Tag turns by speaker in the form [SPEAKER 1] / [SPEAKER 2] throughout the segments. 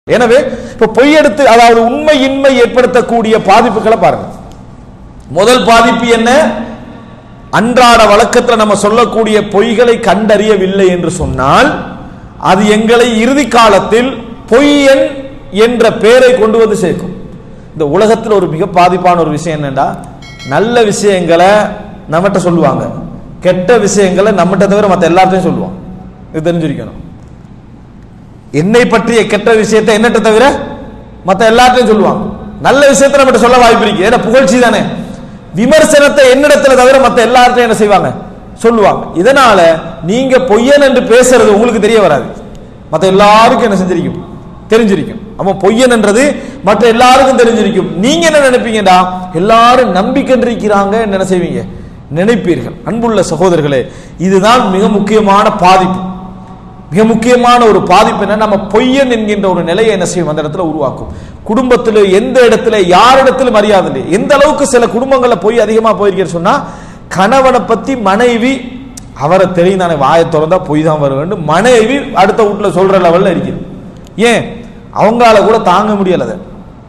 [SPEAKER 1] எனவே இப்ப பொய் எடுத்து அதாவது உண்மை இன்மை ஏற்படுத்தக்கூடிய பாதிப்புகளை பாருங்க முதல் பாதிப்பு என்ன அன்றாட வழக்கத்தில் நம்ம சொல்லக்கூடிய பொய்களை கண்டறியவில்லை என்று சொன்னால் அது எங்களை இறுதி காலத்தில் பொய்யன் என்ற பெயரை கொண்டு வந்து சேர்க்கும் இந்த உலகத்தில் ஒரு மிக பாதிப்பான ஒரு விஷயம் என்னன்னா நல்ல விஷயங்களை நம்மகிட்ட சொல்லுவாங்க கெட்ட விஷயங்களை நம்மகிட்ட தவிர மற்ற எல்லாத்தையும் சொல்லுவான் இது தெரிஞ்சிருக்கணும் என்னை பற்றிய கெட்ட விஷயத்தை என்னட்ட தவிர மற்ற எல்லாத்தையும் சொல்லுவாங்க நல்ல விஷயத்தை நம்மகிட்ட சொல்ல வாய்ப்பு இருக்கு ஏன்னா புகழ்ச்சி தானே விமர்சனத்தை என்னிடத்துல தவிர மற்ற எல்லாத்தையும் என்ன செய்வாங்க சொல்லுவாங்க இதனால நீங்க பொய்யன் என்று பேசுறது உங்களுக்கு தெரிய வராது மற்ற எல்லாருக்கும் என்ன செஞ்சிருக்கும் தெரிஞ்சிருக்கும் அப்போ பொய்யன் என்றது மற்ற எல்லாருக்கும் தெரிஞ்சிருக்கும் நீங்க என்ன நினைப்பீங்கடா எல்லாரும் நம்பிக்கைன்றிருக்கிறாங்க என்ன செய்வீங்க நினைப்பீர்கள் அன்புள்ள சகோதரர்களே இதுதான் மிக முக்கியமான பாதிப்பு மிக முக்கியமான ஒரு பாதிப்பு என்ன நம்ம பொய்யன் என்கின்ற ஒரு நிலையை என்ன செய்யும் அந்த இடத்துல உருவாக்கும் குடும்பத்தில் எந்த இடத்துல யாரிடத்துல மரியாதை இல்லை எந்த அளவுக்கு சில குடும்பங்கள்ல பொய் அதிகமா போயிருக்கேன்னு சொன்னா கணவனை பத்தி மனைவி அவரை தெரியும் தானே வாயை திறந்தா பொய் தான் வர வேண்டும் மனைவி அடுத்த வீட்டுல சொல்ற லெவல்ல இருக்குது ஏன் அவங்களால கூட தாங்க முடியல அதை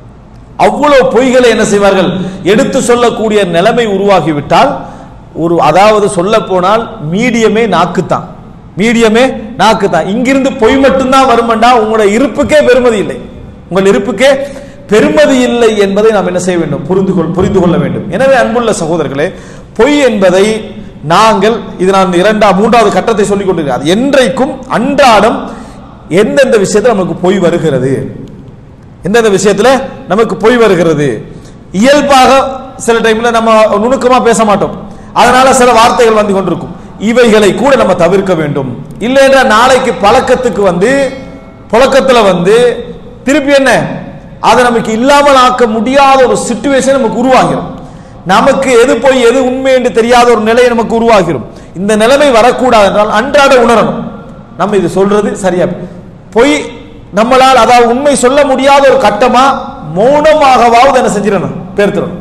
[SPEAKER 1] அவ்வளவு பொய்களை என்ன செய்வார்கள் எடுத்து சொல்லக்கூடிய நிலைமை உருவாகிவிட்டால் ஒரு அதாவது சொல்ல போனால் மீடியமே நாக்குத்தான் மீடியமே நாக்குத்தான் இங்கிருந்து பொய் மட்டும்தான் வருமெண்டா உங்களோட இருப்புக்கே பெருமதி இல்லை உங்கள் இருப்புக்கே பெருமதி இல்லை என்பதை நாம் என்ன செய்ய வேண்டும் புரிந்து கொள் புரிந்து கொள்ள வேண்டும் எனவே அன்புள்ள சகோதரர்களே பொய் என்பதை நாங்கள் இது நான் இரண்டாம் மூன்றாவது கட்டத்தை சொல்லிக் கொண்டிருக்கிறேன் அது என்றைக்கும் அன்றாடம் எந்தெந்த விஷயத்தில் நமக்கு பொய் வருகிறது எந்தெந்த விஷயத்துல நமக்கு பொய் வருகிறது இயல்பாக சில டைம்ல நம்ம நுணுக்கமா பேச மாட்டோம் அதனால சில வார்த்தைகள் வந்து கொண்டிருக்கும் இவைகளை கூட நம்ம தவிர்க்க வேண்டும் இல்லைன்னா நாளைக்கு பழக்கத்துக்கு வந்து புழக்கத்துல வந்து திருப்பி என்ன அதை நமக்கு இல்லாமல் ஆக்க முடியாத ஒரு சுச்சுவேஷன் நமக்கு உருவாகிடும் நமக்கு எது போய் எது உண்மை என்று தெரியாத ஒரு நிலை நமக்கு உருவாகிடும் இந்த நிலைமை வரக்கூடாது என்றால் அன்றாட உணரணும் நம்ம இது சொல்றது சரியா பொய் நம்மளால் அதாவது உண்மை சொல்ல முடியாத ஒரு கட்டமா மௌனமாகவாவது என்ன செஞ்சிடணும் பேர்த்திடணும்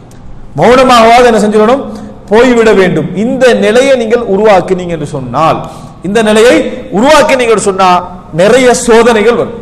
[SPEAKER 1] மௌனமாகவாவது என்ன செஞ்சிடணும் போய்விட வேண்டும் இந்த நிலையை நீங்கள் உருவாக்கினீங்க என்று சொன்னால் இந்த நிலையை உருவாக்கினீங்க என்று சொன்னா நிறைய சோதனைகள் வரும்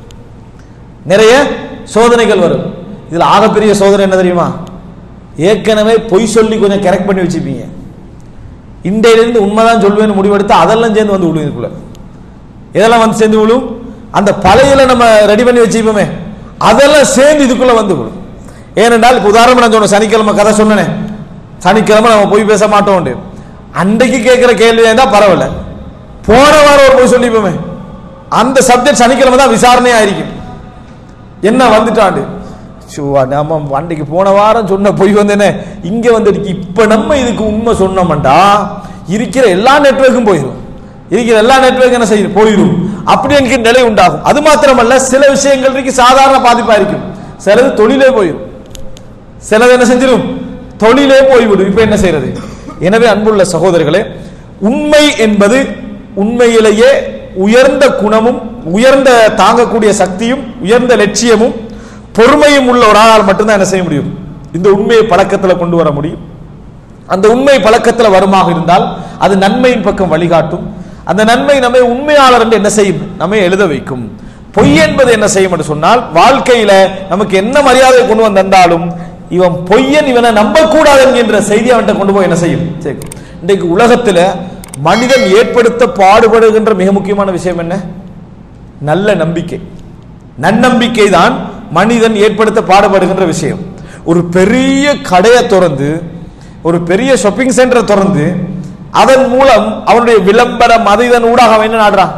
[SPEAKER 1] நிறைய சோதனைகள் வரும் இதுல ஆகப்பெரிய சோதனை என்ன தெரியுமா ஏற்கனவே பொய் சொல்லி கொஞ்சம் கரெக்ட் பண்ணி வச்சுப்பீங்க இன்றையிலிருந்து உண்மைதான் சொல்வேன்னு முடிவெடுத்து அதெல்லாம் சேர்ந்து வந்து விழும் இதுக்குள்ள இதெல்லாம் வந்து சேர்ந்து விழும் அந்த பழையில நம்ம ரெடி பண்ணி வச்சுப்போமே அதெல்லாம் சேர்ந்து இதுக்குள்ள வந்து விடும் ஏனென்றால் இப்போ உதாரணம் நான் சொன்ன சனிக்கிழமை கதை சொன்னேன் சனிக்கிழமை நம்ம போய் பேச மாட்டோம் அன்றைக்கு கேட்கிற கேள்வி தான் பரவாயில்ல போன வாரம் ஒரு போய் சொல்லிப்போமே அந்த சப்ஜெக்ட் சனிக்கிழமை தான் விசாரணையா இருக்கும் என்ன வந்துட்டாண்டு சுவா நம்ம அன்றைக்கு போன வாரம் சொன்ன பொய் வந்தேனே இங்க வந்துடுச்சு இப்ப நம்ம இதுக்கு உண்மை சொன்னோம்டா இருக்கிற எல்லா நெட்வொர்க்கும் போயிடும் இருக்கிற எல்லா நெட்வொர்க் என்ன செய்யும் போயிடும் அப்படி என்கிற நிலை உண்டாகும் அது மாத்திரமல்ல சில விஷயங்கள் இருக்கு சாதாரண பாதிப்பா இருக்கும் சிலது தொழிலே போயிடும் சிலது என்ன செஞ்சிடும் தொழிலே போய்விடும் இப்ப என்ன செய்யறது எனவே அன்புள்ள சகோதரர்களே உண்மை என்பது உண்மையிலேயே உயர்ந்த குணமும் உயர்ந்த தாங்கக்கூடிய சக்தியும் உயர்ந்த லட்சியமும் பொறுமையும் உள்ள ஒரு ஆளால் மட்டும்தான் என்ன செய்ய முடியும் இந்த உண்மையை பழக்கத்தில் கொண்டு வர முடியும் அந்த உண்மை பழக்கத்தில் வருமாக இருந்தால் அது நன்மையின் பக்கம் வழிகாட்டும் அந்த நன்மை நம்மை உண்மையாளர் என்று என்ன செய்யும் நம்மை எழுத வைக்கும் பொய் என்பது என்ன செய்யும் என்று சொன்னால் வாழ்க்கையில நமக்கு என்ன மரியாதை கொண்டு வந்தாலும் இவன் பொய்யன் இவனை நம்பக்கூடாது என்கின்ற செய்தி அவன்கிட்ட கொண்டு போய் என்ன செய்யும் சேர்க்கும் இன்றைக்கு உலகத்துல மனிதன் ஏற்படுத்த பாடுபடுகின்ற மிக முக்கியமான விஷயம் என்ன நல்ல நம்பிக்கை நன்னம்பிக்கை தான் மனிதன் ஏற்படுத்த பாடுபடுகின்ற விஷயம் ஒரு பெரிய கடையை திறந்து ஒரு பெரிய ஷாப்பிங் சென்டரை திறந்து அதன் மூலம் அவனுடைய விளம்பரம் அது இதன் ஊடாக அவன் என்ன நாடுறான்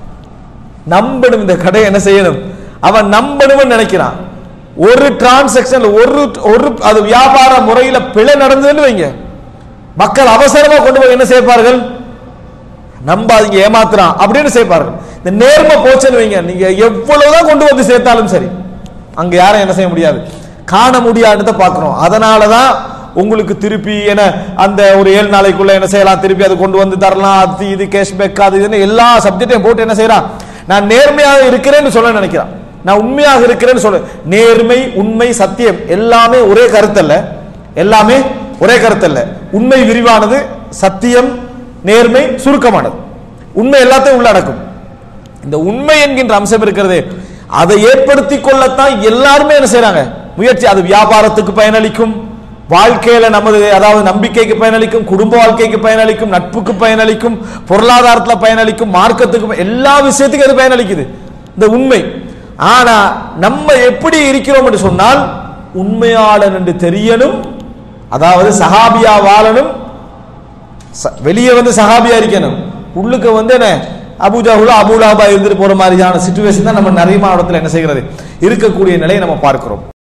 [SPEAKER 1] நம்பணும் இந்த கடை என்ன செய்யணும் அவன் நம்பணும்னு நினைக்கிறான் ஒரு டிரான்சாக்சன் ஒரு ஒரு அது வியாபார முறையில பிழை நடந்ததுன்னு வைங்க மக்கள் அவசரமா கொண்டு போய் என்ன செய்வார்கள் நம்பாதீங்க ஏமாத்துறான் அப்படின்னு சேர்ப்பார்கள் இந்த நேர்மை போச்சுன்னு வைங்க நீங்க எவ்வளவுதான் கொண்டு வந்து சேர்த்தாலும் சரி அங்க யாரும் என்ன செய்ய முடியாது காண முடியாதுன்னு பார்க்கிறோம் அதனாலதான் உங்களுக்கு திருப்பி என்ன அந்த ஒரு ஏழு நாளைக்குள்ள என்ன செய்யலாம் திருப்பி அதை கொண்டு வந்து தரலாம் அது இது கேஷ்பேக் அது இதுன்னு எல்லா சப்ஜெக்டையும் போட்டு என்ன செய்யறான் நான் நேர்மையாக இருக்கிறேன்னு சொல்ல நினைக்கிறான் நான் உண்மையாக இருக்கிறேன்னு சொல்ல நேர்மை உண்மை சத்தியம் எல்லாமே ஒரே கருத்தல்ல எல்லாமே ஒரே கருத்தல்ல உண்மை விரிவானது சத்தியம் நேர்மை சுருக்கமானது உண்மை எல்லாத்தையும் உள்ளடக்கும் இந்த உண்மை என்கின்ற அம்சம் இருக்கிறதே அதை ஏற்படுத்தி கொள்ளத்தான் எல்லாருமே என்ன செய்றாங்க முயற்சி அது வியாபாரத்துக்கு பயனளிக்கும் வாழ்க்கையில நமது அதாவது நம்பிக்கைக்கு பயனளிக்கும் குடும்ப வாழ்க்கைக்கு பயனளிக்கும் நட்புக்கு பயனளிக்கும் பொருளாதாரத்துல பயனளிக்கும் மார்க்கத்துக்கு பய- எல்லா விஷயத்துக்கும் அது பயனளிக்குது இந்த உண்மை ஆனா நம்ம எப்படி இருக்கிறோம் என்று சொன்னால் உண்மையாளன் என்று தெரியணும் அதாவது சஹாபியா வாழணும் ச- வெளியே வந்து சஹாபியா இருக்கணும் உள்ளுக்கு வந்து என்ன அபுஜாஹுல அபுலாபா இருந்துட்டு போற மாதிரியான சுச்சுவேஷன் தான் நம்ம நிறைய மாவட்டத்தில் என்ன செய்கிறது இருக்கக்கூடிய நிலையை நம்ம பார்க்கிறோம்